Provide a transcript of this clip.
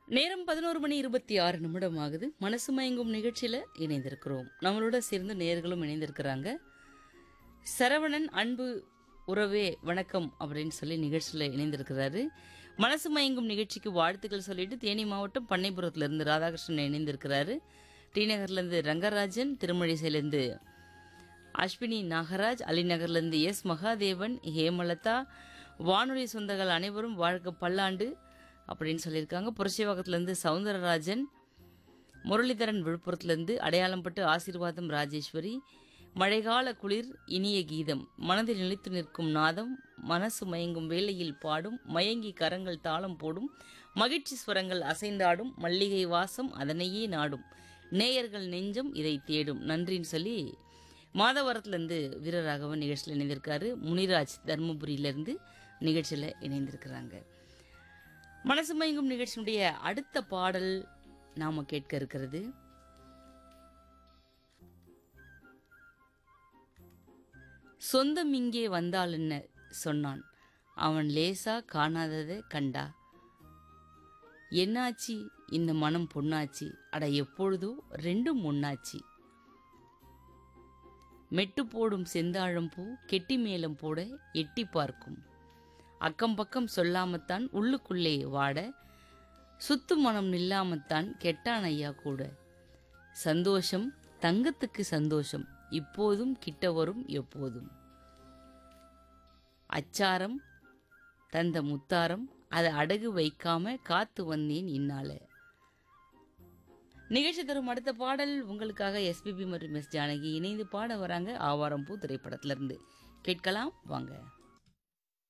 நேரம் பதினோரு மணி இருபத்தி ஆறு நிமிடம் ஆகுது மனசு மயங்கும் நிகழ்ச்சியில் இணைந்திருக்கிறோம் நம்மளோட சேர்ந்து நேர்களும் இணைந்திருக்கிறாங்க சரவணன் அன்பு உறவே வணக்கம் அப்படின்னு சொல்லி நிகழ்ச்சியில் இணைந்திருக்கிறாரு மனசு மயங்கும் நிகழ்ச்சிக்கு வாழ்த்துக்கள் சொல்லிட்டு தேனி மாவட்டம் பண்ணைபுரத்துலேருந்து ராதாகிருஷ்ணன் இணைந்திருக்கிறாரு டி நகர்லேருந்து ரங்கராஜன் திருமழிசையிலேருந்து அஸ்வினி நாகராஜ் அலிநகர்லேருந்து எஸ் மகாதேவன் ஹேமலதா வானொலி சொந்தங்கள் அனைவரும் வாழ்க்கை பல்லாண்டு அப்படின்னு சொல்லியிருக்காங்க புரட்சிவாக்கத்துலேருந்து சவுந்தரராஜன் முரளிதரன் விழுப்புரத்துலேருந்து அடையாளம்பட்டு ஆசீர்வாதம் ராஜேஸ்வரி மழைக்கால குளிர் இனிய கீதம் மனதில் நிலைத்து நிற்கும் நாதம் மனசு மயங்கும் வேளையில் பாடும் மயங்கி கரங்கள் தாளம் போடும் மகிழ்ச்சி ஸ்வரங்கள் அசைந்தாடும் மல்லிகை வாசம் அதனையே நாடும் நேயர்கள் நெஞ்சம் இதை தேடும் நன்றின்னு சொல்லி மாதவரத்துலேருந்து வீரராகவன் நிகழ்ச்சியில் இணைந்திருக்காரு முனிராஜ் தர்மபுரியிலேருந்து நிகழ்ச்சியில் இணைந்திருக்கிறாங்க மனசு மயங்கும் நிகழ்ச்சியினுடைய அடுத்த பாடல் நாம கேட்க இருக்கிறது சொந்தம் இங்கே வந்தால் என்ன சொன்னான் அவன் லேசா காணாததை கண்டா என்னாச்சு இந்த மனம் பொன்னாச்சு அட எப்பொழுதோ ரெண்டும் ஒன்னாச்சு மெட்டு போடும் செந்தாழம் பூ கெட்டி மேளம் போட எட்டி பார்க்கும் அக்கம் பக்கம் சொல்லாமத்தான் உள்ளுக்குள்ளே வாட சுத்து மனம் நில்லாமத்தான் கெட்டான் ஐயா கூட சந்தோஷம் தங்கத்துக்கு சந்தோஷம் இப்போதும் கிட்ட வரும் எப்போதும் அச்சாரம் தந்த முத்தாரம் அதை அடகு வைக்காம காத்து வந்தேன் இன்னால நிகழ்ச்சி தரும் அடுத்த பாடல் உங்களுக்காக எஸ்பிபி மற்றும் எஸ் ஜானகி இணைந்து பாட வராங்க ஆவாரம் பூ திரைப்படத்திலிருந்து கேட்கலாம் வாங்க